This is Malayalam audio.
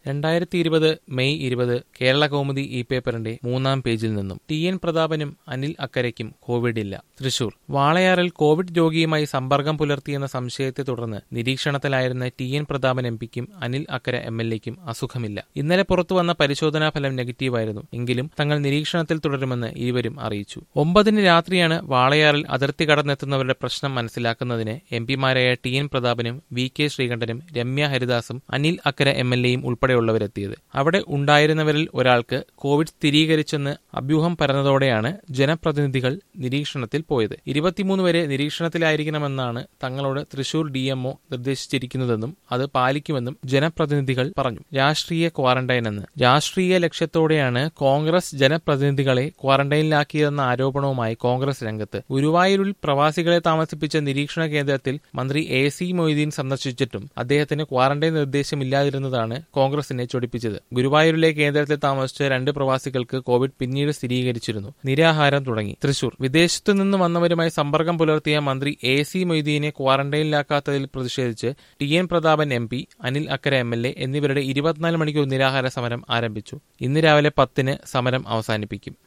രണ്ടായിരത്തി ഇരുപത് മെയ് ഇരുപത് കേരള കൗമുദി ഇ പേപ്പറിന്റെ മൂന്നാം പേജിൽ നിന്നും ടി എൻ പ്രതാപനും അനിൽ അക്കരയ്ക്കും കോവിഡ് ഇല്ല തൃശൂർ വാളയാറിൽ കോവിഡ് രോഗിയുമായി സമ്പർക്കം പുലർത്തിയെന്ന സംശയത്തെ തുടർന്ന് നിരീക്ഷണത്തിലായിരുന്ന ടി എൻ പ്രതാപൻ എം പിക്കും അനിൽ അക്കര എം എൽ എക്കും അസുഖമില്ല ഇന്നലെ പുറത്തുവന്ന പരിശോധനാ ഫലം നെഗറ്റീവായിരുന്നു എങ്കിലും തങ്ങൾ നിരീക്ഷണത്തിൽ തുടരുമെന്ന് ഇരുവരും അറിയിച്ചു ഒമ്പതിന് രാത്രിയാണ് വാളയാറിൽ അതിർത്തി കടന്നെത്തുന്നവരുടെ പ്രശ്നം മനസ്സിലാക്കുന്നതിന് എം പിമാരായ ടി എൻ പ്രതാപനും വി കെ ശ്രീകണ്ഠനും രമ്യ ഹരിദാസും അനിൽ അക്കര എം എൽ എയും ഉൾപ്പെടെയുള്ളവരെത്തിയത് അവിടെ ഉണ്ടായിരുന്നവരിൽ ഒരാൾക്ക് കോവിഡ് സ്ഥിരീകരിച്ചെന്ന് അഭ്യൂഹം പരന്നതോടെയാണ് ജനപ്രതിനിധികൾ നിരീക്ഷണത്തിൽ പോയത് ഇരുപത്തിമൂന്ന് വരെ നിരീക്ഷണത്തിലായിരിക്കണമെന്നാണ് തങ്ങളോട് തൃശൂർ ഡി എംഒ നിർദ്ദേശിച്ചിരിക്കുന്നതെന്നും അത് പാലിക്കുമെന്നും ജനപ്രതിനിധികൾ പറഞ്ഞു രാഷ്ട്രീയ ക്വാറന്റൈൻ എന്ന് രാഷ്ട്രീയ ലക്ഷ്യത്തോടെയാണ് കോൺഗ്രസ് ജനപ്രതിനിധികളെ ക്വാറന്റൈനിലാക്കിയതെന്ന ആരോപണവുമായി കോൺഗ്രസ് രംഗത്ത് ഗുരുവായൂരിൽ പ്രവാസികളെ താമസിപ്പിച്ച നിരീക്ഷണ കേന്ദ്രത്തിൽ മന്ത്രി എ സി മൊയ്തീൻ സന്ദർശിച്ചിട്ടും അദ്ദേഹത്തിന് ക്വാറന്റൈൻ നിർദ്ദേശമില്ലാതിരുന്നതാണ് കോൺഗ്രസിനെ ചൊടിപ്പിച്ചത് ഗുരുവായൂരിലെ കേന്ദ്രത്തിൽ താമസിച്ച രണ്ട് പ്രവാസികൾക്ക് കോവിഡ് പിന്നീട് സ്ഥിരീകരിച്ചിരുന്നു നിരാഹാരം തുടങ്ങി തൃശൂർ വിദേശത്തു നിന്ന് വന്നവരുമായി സമ്പർക്കം പുലർത്തിയ മന്ത്രി എ സി മൊയ്തീനെ ക്വാറന്റൈനിലാക്കാത്തതിൽ പ്രതിഷേധിച്ച് T N Prathapan M P Anil Akkara M L A എന്നിവരുടെ ഇരുപത്തിനാല് മണിക്കൂർ നിരാഹാര സമരം ആരംഭിച്ചു ഇന്ന് രാവിലെ പത്തിന് സമരം അവസാനിപ്പിക്കും